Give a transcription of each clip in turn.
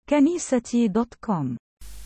كنيستي دوت كوم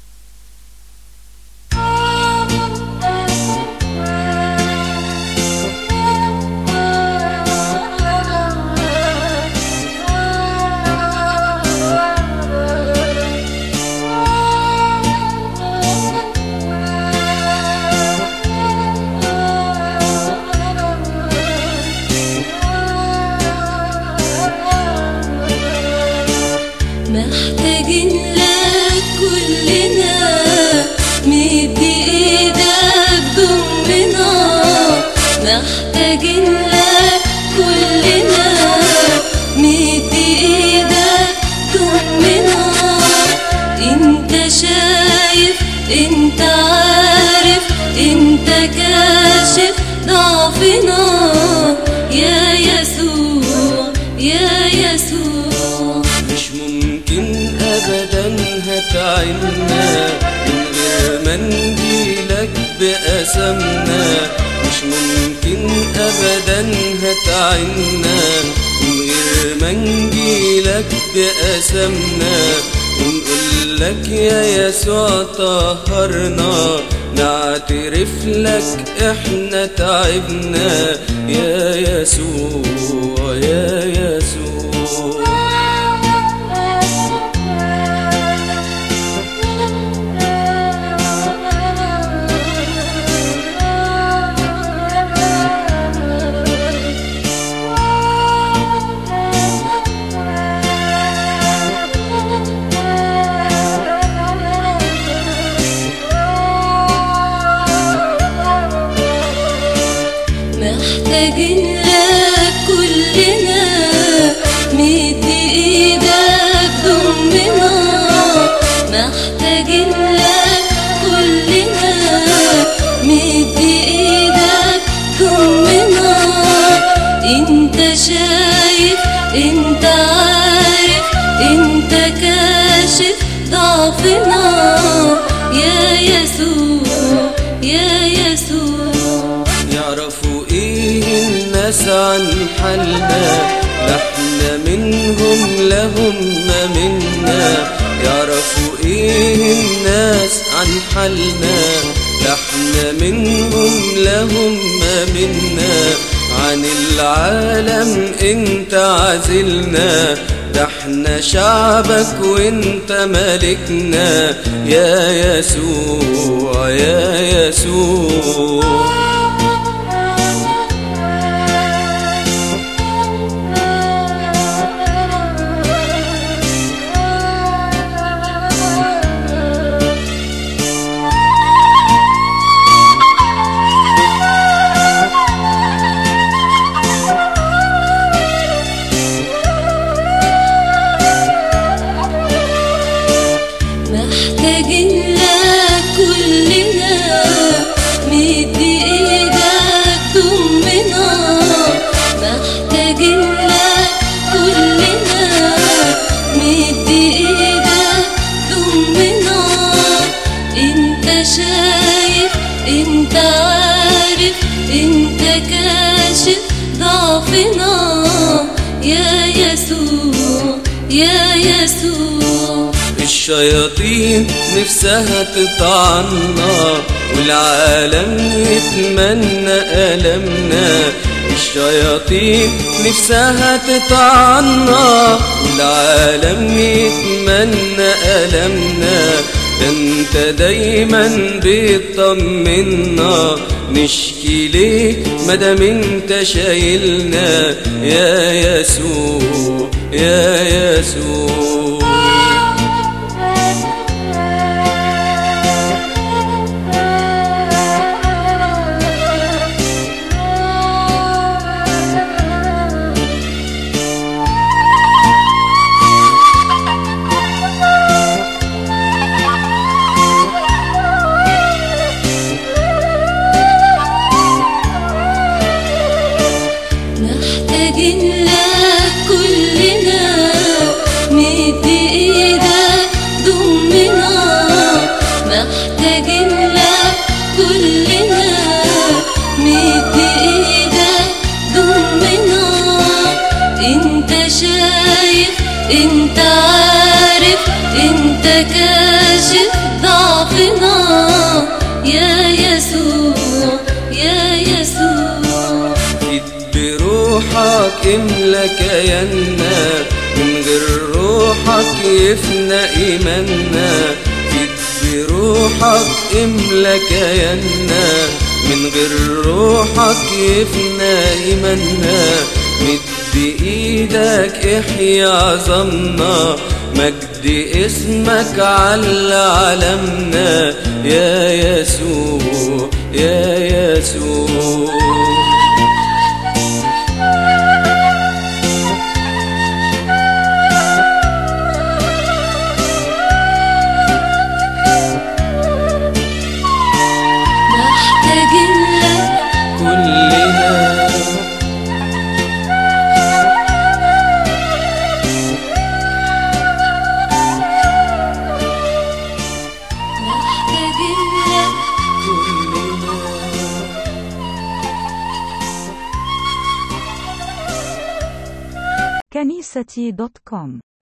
محتاجين لك كلنا مد ايدك ضمنا محتاجين لك كلنا مد ايدك ضمنا انت شايف انت عارف انت كاشف ضعفنا يا يسوع يا يسوع مش ممكن ابدا هتعنا من غير ما نجيلك بقسمنا مش ممكن ابدا هتعنا من غير ما نجيلك بقسمنا ونقول لك يا يسوع طهرنا نعترف لك احنا تعبنا يا يسوع يا يسوع محتاجين لك كلنا مد ايدك ضمنا محتاجين لك كلنا مد ايدك ضمنا انت شايف انت عارف انت كاشف ضعفنا يا يسوع يا يسوع يعرفوا ايه الناس عن حالنا لا احنا منهم لا هم منا يعرفوا ايه الناس عن حالنا لا احنا منهم لا هم منا عن العالم انت عزلنا ده احنا شعبك وانت ملكنا يا يسوع يا يسوع محتاجين لك كلنا مد ايدك ضمنا محتاجين لك كلنا مد ايدك ضمنا انت شايف انت عارف انت كاشف ضعفنا يا يسوع يا يسوع الشياطين نفسها تطعنا والعالم يتمنى ألمنا الشياطين نفسها تطعنا والعالم يتمنى ألمنا ده انت دايما بتطمنا نشكي ليه مادام انت شايلنا يا يسوع يا يسوع محتاجين لك كلنا مد املى كياننا من غير روحك يفنى ايماننا فيك بروحك املى كياننا من غير روحك يفنى ايماننا مد ايدك احيا عظمنا مجد اسمك على علمنا يا يسوع يا يسوع محتاجين لك كلنا محتاجين لك كنيستي دوت كوم